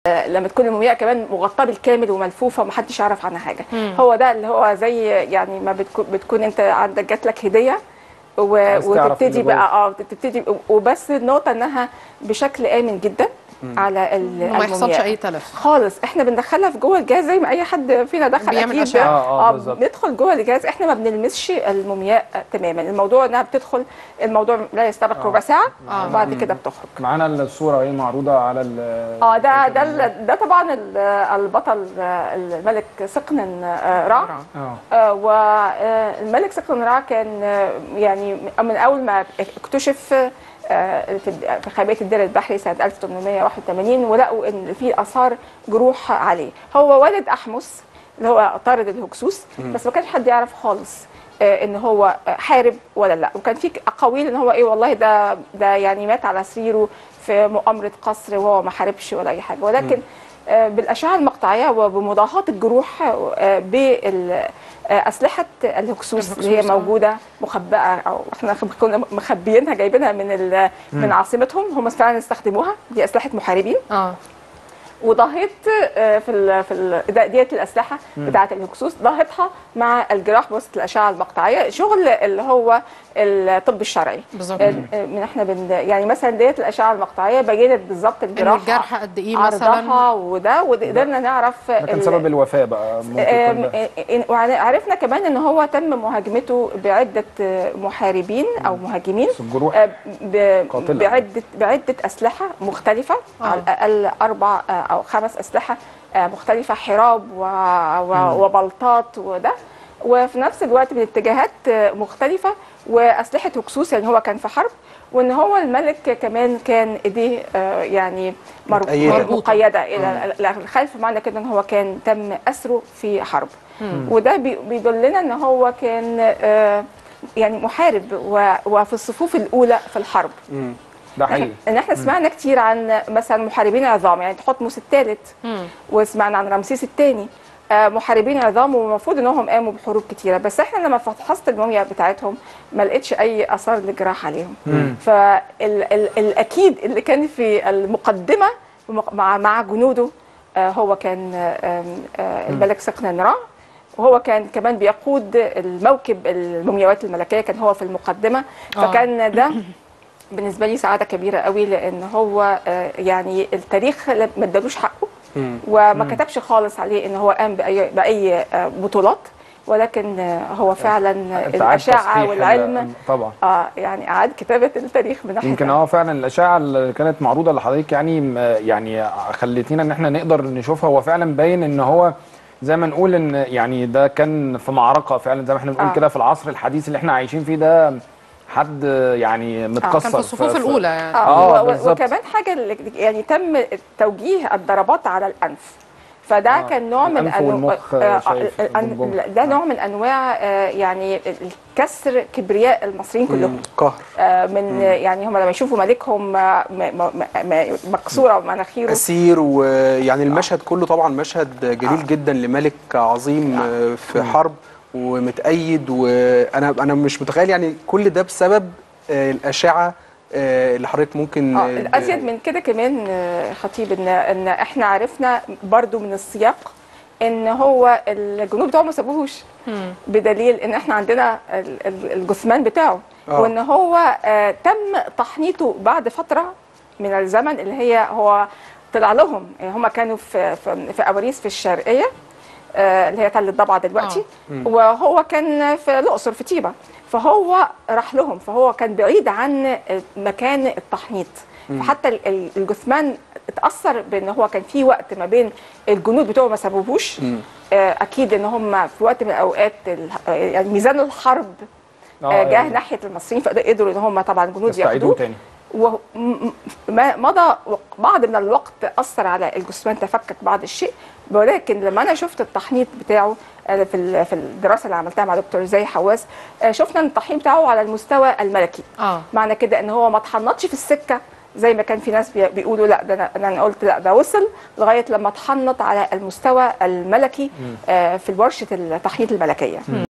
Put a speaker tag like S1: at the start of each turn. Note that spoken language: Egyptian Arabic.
S1: آه، لما تكون المومياء كمان مغطاه بالكامل وملفوفه ومحدش يعرف عنها حاجه هو ده اللي هو زي يعني ما بتكون, بتكون انت عندك جات لك هديه و...
S2: عايز تعرف
S1: وتبتدي
S2: اللي جوه.
S1: بقى اه تبتدي وبس النقطه انها بشكل امن جدا على ال-
S3: وما يحصلش
S1: المومياء.
S3: اي تلف
S1: خالص احنا بندخلها في جوه الجهاز زي ما اي حد فينا دخل
S3: بيعمل
S1: اكيد
S3: أشعة.
S2: آه، آه، بالظبط.
S1: بندخل جوه الجهاز احنا ما بنلمسش المومياء تماما الموضوع انها بتدخل الموضوع لا يستغرق ربع ساعه
S3: آه.
S1: وبعد كده بتخرج
S2: معانا الصوره اهي معروضه على ال
S1: اه ده ده ال- ده طبعا ال- البطل آه، الملك سقنن آه، رع
S2: اه
S1: والملك سقنن رع كان آه، يعني من اول ما اكتشف آه، في في خبيئه الدير البحري سنه 1881 ولقوا ان في اثار جروح عليه هو والد احمس اللي هو طارد الهكسوس بس ما كانش حد يعرف خالص آه، ان هو آه، حارب ولا لا وكان في اقاويل ان هو ايه والله ده ده يعني مات على سريره في مؤامره قصر وهو ما حاربش ولا اي حاجه ولكن آه، بالاشعه المقطعيه وبمضاهاه الجروح آه، باسلحه الهكسوس اللي هي
S3: الهكسوس، آه.
S1: موجوده مخبأه او احنا كنا مخبيينها جايبينها من ال- من عاصمتهم هم فعلا استخدموها دي اسلحه محاربين
S3: اه
S1: وضهيت آه، في ال في ال ده- ديت الاسلحه بتاعه الهكسوس ضهتها مع الجراح بواسطه الاشعه المقطعيه شغل اللي هو الطب الشرعي
S3: بالظبط
S1: آه، آه، من احنا بن يعني مثلا ديت الاشعه المقطعيه بينت بالظبط
S3: ان
S1: الجراح
S3: الجرح قد ايه
S1: عرضها
S3: مثلا
S1: وده وقدرنا نعرف
S2: ده كان
S1: ال-
S2: سبب الوفاه بقى ممكن
S1: آم،
S2: يكون ده.
S1: آه، وعرفنا كمان ان هو تم مهاجمته بعده آه، محاربين او مهاجمين
S2: بس الجروح
S1: آه، ب-
S2: قاتلة.
S1: بعده بعده اسلحه مختلفه
S3: آه.
S1: على الاقل اربع آه، او خمس اسلحه آه، مختلفه حراب و... و... وبلطات وده وفي نفس الوقت باتجاهات آه، مختلفه واسلحه هكسوس يعني هو كان في حرب وان هو الملك كمان كان ايديه آه، يعني مر-
S4: متأيدة.
S1: مر- مقيده الى الى الخلف معنى كده ان هو كان تم اسره في حرب وده بي- بيدلنا ان هو كان آه، يعني محارب و- وفي الصفوف الاولى في الحرب
S4: مم.
S2: ده حقيقي
S1: ان احنا سمعنا كتير عن مثلا محاربين عظام يعني تحتمس الثالث
S3: مم.
S1: وسمعنا عن رمسيس الثاني محاربين عظام والمفروض انهم قاموا بحروب كتيره بس احنا لما فحصت الموميا بتاعتهم ما لقيتش اي اثار لجراح عليهم فالاكيد اللي كان في المقدمه بمق- مع مع جنوده آه، هو كان آه، آه، الملك سقنا رع وهو كان كمان بيقود الموكب المومياوات الملكيه كان هو في المقدمه
S3: آه.
S1: فكان ده بالنسبه لي سعاده كبيره قوي لان هو آه، يعني التاريخ ما ادالوش حقه
S4: مم.
S1: وما كتبش خالص عليه ان هو قام باي باي آه، بطولات ولكن آه، هو فعلا
S2: تعاد
S1: الاشعه
S2: تصحيح
S1: والعلم
S2: ال- طبعا
S1: اه يعني اعاد كتابه التاريخ من ناحيه
S2: يمكن اه فعلا الاشعه اللي كانت معروضه لحضرتك يعني م- يعني خلتينا ان احنا نقدر نشوفها هو فعلا باين ان هو زي ما نقول ان يعني ده كان في معركه فعلا زي ما احنا بنقول
S1: آه.
S2: كده في العصر الحديث اللي احنا عايشين فيه ده حد يعني متكسر
S3: كان في الصفوف
S2: في-
S3: الاولى يعني
S2: آه،
S1: و- و-
S2: بالظبط.
S1: وكمان حاجه اللي يعني تم توجيه الضربات على الانف فده
S2: آه،
S1: كان نوع من
S2: الأنف
S1: أنو-
S2: والمخ
S1: آه،
S2: شايف
S1: آه،
S2: جمجمة.
S1: ده نوع من انواع آه، يعني كسر كبرياء المصريين كلهم
S4: مم. قهر
S1: آه، من يعني هم لما يشوفوا ملكهم آه، م- م- م- مكسوره ومناخيره
S4: اسير ويعني المشهد كله طبعا مشهد جليل جدا لملك عظيم آه، في حرب ومتأيد وانا انا مش متخيل يعني كل ده بسبب آه، الاشعه آه، اللي حضرتك ممكن
S1: اه
S4: آه،
S1: الازيد من كده كمان آه، خطيب ان ان احنا عرفنا برضو من السياق ان هو الجنود بتوعه ما سابوهوش
S3: مم.
S1: بدليل ان احنا عندنا ال- ال- الجثمان بتاعه
S4: آه.
S1: وان هو آه، تم تحنيطه بعد فتره من الزمن اللي هي هو طلع لهم يعني هم كانوا في في, في اواريس في الشرقيه آه، اللي هي تل الضبعه دلوقتي وهو كان في الاقصر في طيبه فهو راح لهم فهو كان بعيد عن مكان التحنيط فحتى ال- ال- الجثمان اتاثر بان هو كان في وقت ما بين الجنود بتوعه ما سابوهوش
S4: مم.
S1: آه، اكيد ان هم في وقت من الاوقات ال- آه، يعني ميزان الحرب
S2: آه،
S1: آه، جه
S2: يعني
S1: ناحيه المصريين فقدروا ان هم طبعا جنود
S2: يستعيدوه
S1: ياخدوه
S2: تاني
S1: ومضى بعض من الوقت اثر على الجثمان تفكك بعض الشيء ولكن لما انا شفت التحنيط بتاعه آه، في ال- في الدراسه اللي عملتها مع دكتور زي حواس آه، شفنا ان التحنيط بتاعه على المستوى الملكي
S3: اه
S1: معنى كده ان هو ما اتحنطش في السكه زي ما كان في ناس بي- بيقولوا لا ده انا ده انا قلت لا ده وصل لغايه لما اتحنط على المستوى الملكي آه، في ورشه التحنيط الملكيه